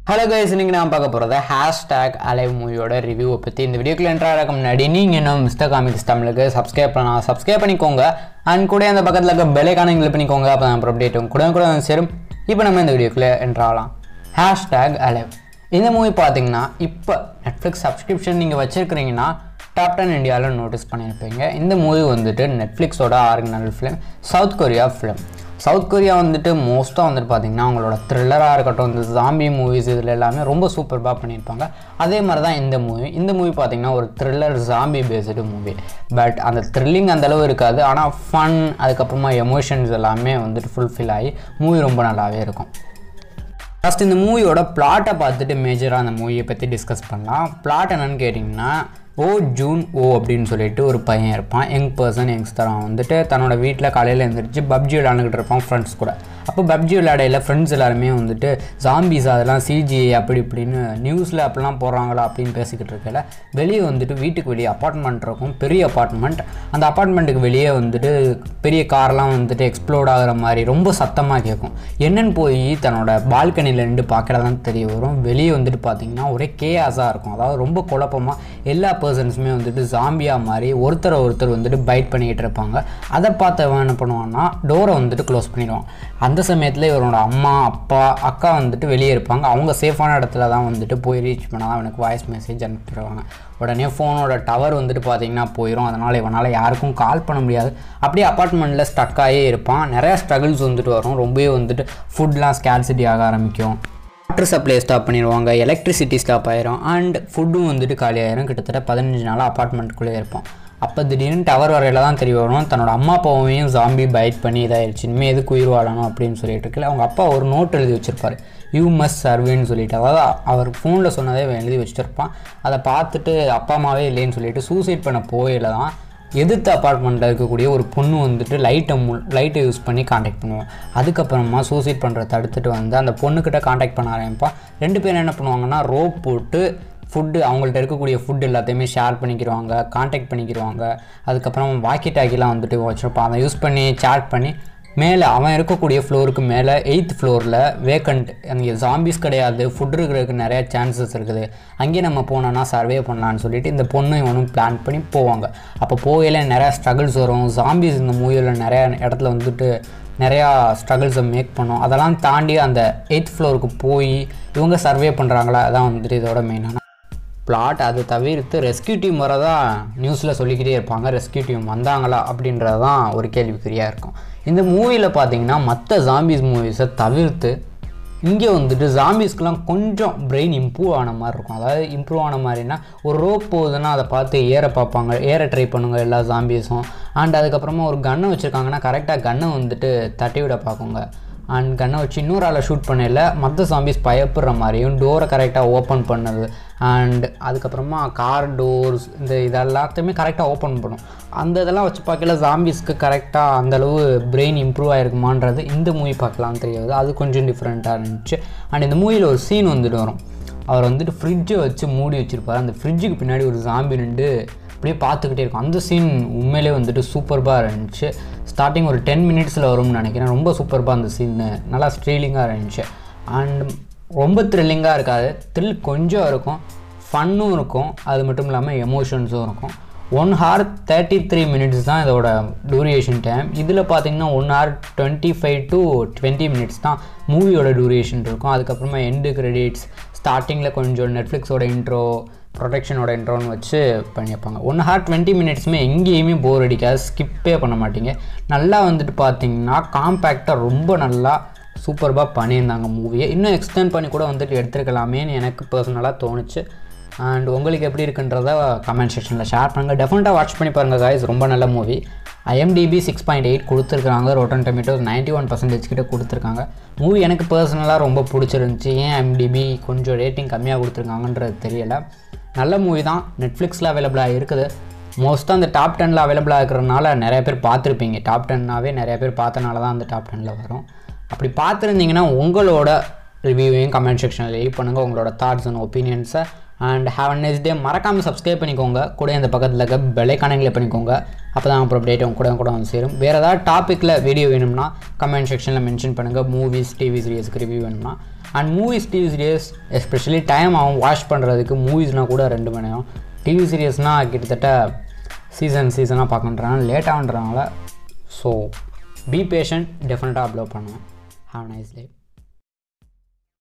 hello guys இன்னைக்கு நான் பார்க்க போகிறது ஹேஷ்டேக் அலைவ் மூவியோட ரிவ்யூவை பற்றி இந்த வீடியோக்குள்ள என்ட்ரு ஆகிறதுக்கு முன்னாடி நீங்கள் இன்னும் மிஸ்டர் காமிக்ஸ் தமிழுக்கு சப்ஸ்கிரைப் பண்ணலாம் சப்ஸ்கிரைப் பண்ணிக்கோங்க அண்ட் கூட அந்த பக்கத்தில் இருக்க பெலைக்கான கிளிக் பண்ணிக்கோங்க அப்போ நான் அப்டேட் கூட கூட வந்து சேரும் இப்போ நம்ம இந்த வீடியோக்குள்ளே என்ட்ரு ஆகலாம் ஹேஷ்டேக் அலைவ் இந்த மூவி பார்த்தீங்கன்னா இப்போ நெட்ஃப்ளிக்ஸ் சப்ஸ்கிரிப்ஷன் நீங்கள் வச்சுருக்கிறீங்கன்னா டாப் டென் இந்தியாவில் நோட்டீஸ் பண்ணியிருப்பீங்க இந்த மூவி வந்துட்டு நெட்ஃப்ளிக்ஸோட original film South Korea film South Korea வந்துட்டு மோஸ்ட்டாக வந்துட்டு பார்த்தீங்கன்னா அவங்களோட த்ரில்லராக இருக்கட்டும் இந்த ஜாம்பி மூவிஸ் இதில் எல்லாமே ரொம்ப சூப்பர்பாக பண்ணியிருப்பாங்க அதே மாதிரி தான் இந்த மூவி இந்த மூவி பார்த்தீங்கன்னா ஒரு thriller zombie based movie but அந்த த்ரில்லிங் அந்தளவு இருக்காது ஆனால் ஃபன் அதுக்கப்புறமா எமோஷன்ஸ் எல்லாமே வந்துட்டு ஃபுல்ஃபில் ஆகி மூவி ரொம்ப நல்லாவே இருக்கும் ஃபஸ்ட் இந்த மூவியோட பிளாட்டை பார்த்துட்டு மேஜராக அந்த மூவியை பற்றி டிஸ்கஸ் பண்ணலாம் பிளாட் என்னன்னு கேட்டிங்கன்னா ஓ ஜூன் ஓ அப்படின்னு சொல்லிட்டு ஒரு பையன் இருப்பான் யங் பர்சன் யங்ஸ்டர் அவன் வந்துட்டு தன்னோட வீட்டில் காலையில் எழுந்திரிச்சு பப்ஜி விளாண்டுக்கிட்டு இருப்பான் ஃப்ரெண்ட்ஸ் கூட அப்போ பப்ஜி விளையாடையில் ஃப்ரெண்ட்ஸ் எல்லாருமே வந்துட்டு ஜாம்பிஸ் அதெல்லாம் சிஜி அப்படி இப்படின்னு நியூஸில் அப்படிலாம் போடுறாங்களா அப்படின்னு பேசிக்கிட்டு இருக்கல வெளியே வந்துட்டு வீட்டுக்கு வெளியே அப்பார்ட்மெண்ட் இருக்கும் பெரிய அப்பார்ட்மெண்ட் அந்த அப்பார்ட்மெண்ட்டுக்கு வெளியே வந்துட்டு பெரிய கார்லாம் வந்துட்டு எக்ஸ்ப்ளோர்ட் ஆகிற மாதிரி ரொம்ப சத்தமாக கேட்கும் என்னன்னு போய் தன்னோட பால்கனியில் நின்று பார்க்கல தான் தெரிய வரும் வெளியே வந்துட்டு பார்த்தீங்கன்னா ஒரே கேஆஸாக இருக்கும் அதாவது ரொம்ப குழப்பமாக எல்லா பர்சன்ஸுமே வந்துட்டு ஜாம்பியாக மாதிரி ஒருத்தரை ஒருத்தர் வந்துட்டு பைட் பண்ணிக்கிட்டு இருப்பாங்க அதை பார்த்தவன் என்ன பண்ணுவான்னா டோரை வந்துட்டு க்ளோஸ் பண்ணிடுவான் அந்த சமயத்தில் இவரோட அம்மா அப்பா அக்கா வந்துட்டு வெளியே இருப்பாங்க அவங்க சேஃபான இடத்துல தான் வந்துட்டு போய் ரீச் பண்ணால் தான் அவனுக்கு வாய்ஸ் மெசேஜ் அனுப்பிடுவாங்க உடனே ஃபோனோட டவர் வந்துட்டு பார்த்தீங்கன்னா போயிடும் அதனால் இவனால் யாருக்கும் கால் பண்ண முடியாது அப்படியே அப்பார்ட்மெண்ட்டில் ஸ்டக் ஆகி இருப்பான் நிறையா ஸ்ட்ரகிள்ஸ் வந்துட்டு வரும் ரொம்பவே வந்துட்டு ஃபுட்லாம் ஸ்கேர்சிட்டி ஆக ஆரம்பிக்கும் வாட்டர் சப்ளை ஸ்டாப் பண்ணிடுவாங்க எலக்ட்ரிசிட்டி ஸ்டாப் ஆயிரும் அண்ட் ஃபுட்டும் வந்துட்டு காலி ஆயிரும் கிட்டத்தட்ட பதினஞ்சு நாளாக அப்பார்ட்மெண்ட்டுக்குள்ளே இருப்போம் அப்போ திடீர்னு டவர் வரையில தான் தெரிய வரும் தன்னோட அம்மா அப்பாவையும் ஜாம்பி பைட் பண்ணி இதாகிடுச்சு இனிமேல் எதுக்கு உயிர் வாழணும் அப்படின்னு சொல்லிட்டு இருக்குல்ல அவங்க அப்பா ஒரு நோட் எழுதி வச்சிருப்பாரு யூ மஸ்ட் சர்வேன்னு சொல்லிட்டு அதாவது அவர் ஃபோனில் சொன்னதே இவன் எழுதி வச்சுருப்பான் அதை பார்த்துட்டு அப்பா அம்மாவே இல்லைன்னு சொல்லிட்டு சூசைட் பண்ண போயில தான் எதிர்த்த அப்பார்ட்மெண்ட்டில் இருக்கக்கூடிய ஒரு பொண்ணு வந்துட்டு லைட்டை மு லைட்டை யூஸ் பண்ணி காண்டாக்ட் பண்ணுவோம் அதுக்கப்புறமா சூசைட் பண்ணுறத தடுத்துட்டு வந்து அந்த பொண்ணுக்கிட்ட காண்டாக்ட் பண்ண ஆரம்பிப்பான் ரெண்டு பேரும் என்ன பண்ணுவாங்கன்னா ரோப் போட்டு ஃபுட்டு அவங்கள்ட்ட இருக்கக்கூடிய ஃபுட் எல்லாத்தையுமே ஷேர் பண்ணிக்கிடுவாங்க காண்டாக்ட் பண்ணிக்கிடுவாங்க அதுக்கப்புறம் வாக்கி டாக்கிலாம் வந்துட்டு வச்சுருப்பான் அதை யூஸ் பண்ணி சேட் பண்ணி மேலே அவன் இருக்கக்கூடிய ஃப்ளோருக்கு மேலே எயித் ஃப்ளோரில் வேக்கண்ட் அங்கே ஜாம்பிஸ் கிடையாது ஃபுட் இருக்கிறதுக்கு நிறையா சான்சஸ் இருக்குது அங்கேயே நம்ம போனோன்னா சர்வே பண்ணலான்னு சொல்லிட்டு இந்த பொண்ணு இவனும் பிளான் பண்ணி போவாங்க அப்போ போகையில் நிறையா ஸ்ட்ரகிள்ஸ் வரும் ஜாம்பிஸ் இந்த மூவியில் நிறையா இடத்துல வந்துட்டு நிறையா ஸ்ட்ரகிள்ஸை மேக் பண்ணோம் அதெல்லாம் தாண்டி அந்த எயித் ஃப்ளோருக்கு போய் இவங்க சர்வே பண்ணுறாங்களா அதான் வந்துட்டு இதோட மெயினான பிளாட் அது தவிர்த்து ரெஸ்கியூ டீம் வர தான் நியூஸில் சொல்லிக்கிட்டே இருப்பாங்க ரெஸ்கியூ டீம் வந்தாங்களா அப்படின்றது தான் ஒரு கேள்விக்குறியாக இருக்கும் இந்த மூவியில் பார்த்தீங்கன்னா மற்ற ஜாம்பிஸ் மூவிஸை தவிர்த்து இங்கே வந்துட்டு ஜாம்பிஸ்க்கெலாம் கொஞ்சம் பிரெயின் இம்ப்ரூவ் ஆன மாதிரி இருக்கும் அதாவது இம்ப்ரூவ் ஆன மாதிரினா ஒரு ரோப் போகுதுன்னா அதை பார்த்து ஏற பார்ப்பாங்க ஏற ட்ரை பண்ணுங்க எல்லா ஜாம்பிஸும் அண்ட் அதுக்கப்புறமா ஒரு கன்னை வச்சுருக்காங்கன்னா கரெக்டாக கன்னை வந்துட்டு தட்டி விட பார்க்குங்க அண்ட் கன்னை வச்சு இன்னொரு ஆளை ஷூட் பண்ணல மற்ற ஜாம்பிஸ் பயப்படுற மாதிரியும் டோரை கரெக்டாக ஓப்பன் பண்ணது அண்ட் அதுக்கப்புறமா கார் டோர்ஸ் இந்த இதெல்லாத்தையுமே கரெக்டாக ஓப்பன் பண்ணும் அந்த இதெல்லாம் வச்சு பார்க்கல ஜாம்பிஸ்க்கு கரெக்டாக அந்தளவு பிரெயின் இம்ப்ரூவ் ஆகிருக்குமான்றது இந்த மூவி பார்க்கலாம் தெரியாது அது கொஞ்சம் டிஃப்ரெண்ட்டாக இருந்துச்சு அண்ட் இந்த மூவியில் ஒரு சீன் வந்துட்டு வரும் அவர் வந்துட்டு ஃப்ரிட்ஜை வச்சு மூடி வச்சுருப்பார் அந்த ஃப்ரிட்ஜுக்கு பின்னாடி ஒரு ஜாம்பி நின்று அப்படியே பார்த்துக்கிட்டே இருக்கும் அந்த சீன் உண்மையிலே வந்துட்டு சூப்பர்பாக இருந்துச்சு ஸ்டார்டிங் ஒரு டென் மினிட்ஸில் வரும்னு நினைக்கிறேன் ரொம்ப சூப்பர்பாக அந்த சீன் நல்லா ஸ்ட்ரீலிங்காக இருந்துச்சு அண்ட் ரொம்ப த்ரில்லிங்காக இருக்காது த்ரில் கொஞ்சம் இருக்கும் ஃபன்னும் இருக்கும் அது மட்டும் இல்லாமல் எமோஷன்ஸும் இருக்கும் one hour thirty three minutes தான் இதோட டூரியேஷன் டைம் இதில் பார்த்தீங்கன்னா one hour twenty five to twenty minutes தான் மூவியோட டூரியேஷன் இருக்கும் அதுக்கப்புறமா எண்டு கிரெடிட்ஸ் ஸ்டார்டிங்கில் கொஞ்சம் நெட்ஃப்ளிக்ஸோட இன்ட்ரோ ப்ரொடெக்ஷனோட இன்ட்ரோன்னு வச்சு பண்ணியிருப்பாங்க ஒன் ஹார் டுவெண்ட்டி மினிட்ஸுமே எங்கேயுமே போர் அடிக்காது ஸ்கிப்பே பண்ண மாட்டீங்க நல்லா வந்துட்டு பார்த்தீங்கன்னா காம்பேக்டாக ரொம்ப நல்லா சூப்பர்பாக பண்ணியிருந்தாங்க மூவியை இன்னும் எக்ஸ்டெண்ட் பண்ணி கூட வந்துட்டு எடுத்துருக்கலாமேன்னு எனக்கு பர்சனலாக தோணுச்சு அண்ட் உங்களுக்கு எப்படி இருக்குன்றத கமெண்ட் செக்ஷனில் ஷேர் பண்ணுங்கள் டெஃபினட்டாக வாட்ச் பண்ணி பாருங்கள் காய்ஸ் ரொம்ப நல்ல movie IMDb six point eight கொடுத்துருக்காங்க Rotten Tomatoes ninety one percentage கிட்ட கொடுத்துருக்காங்க மூவி எனக்கு பர்சனலாக ரொம்ப பிடிச்சிருந்துச்சி ஏன் ஐஎம்டிபி கொஞ்சம் ரேட்டிங் கம்மியாக கொடுத்துருக்காங்கன்றது தெரியலை நல்ல மூவி தான் நெட்ஃப்ளிக்ஸில் அவைலபிளாக இருக்குது மோஸ்ட்டாக அந்த டாப் டெனில் அவைலபிளாக இருக்கிறனால நிறைய பேர் பார்த்துருப்பீங்க டாப் டென்னாவே நிறைய பேர் பார்த்தனால தான் அந்த டாப் டெனில் வரும் அப்படி பார்த்துருந்தீங்கன்னா உங்களோட ரிவ்யூவையும் கமெண்ட் செக்ஷனில் லீவ் பண்ணுங்கள் உங்களோட தாட்ஸ் அண்ட் ஒப்பீனியன்ஸை and have a next day மறக்காமல் சப்ஸ்கிரைப் பண்ணிக்கோங்க கூட இந்த பக்கத்தில் இருக்க பெலைக்கானங்களை பண்ணிக்கோங்க அப்போ தான் அப்புறம் அப்டேட் கூட கூட வந்து சேரும் வேறு ஏதாவது டாப்பிக்கில் வீடியோ வேணும்னா கமெண்ட் செக்ஷனில் மென்ஷன் பண்ணுங்கள் மூவிஸ் டிவி சீரியஸ்க்கு ரிவ்யூ வேணும்னா and movies TV series especially time ஆகும் வாட்ச் பண்ணுறதுக்கு மூவிஸ்னால் கூட ரெண்டு மணி நேரம் டிவி சீரியஸ்னால் கிட்டத்தட்ட சீசன் சீசனாக பார்க்கணுன்றாங்க லேட்டாகன்றனால ஸோ பி பேஷண்ட் டெஃபினட்டாக அப்லோட் பண்ணுவேன் ஹாவ் நைஸ் லைஃப்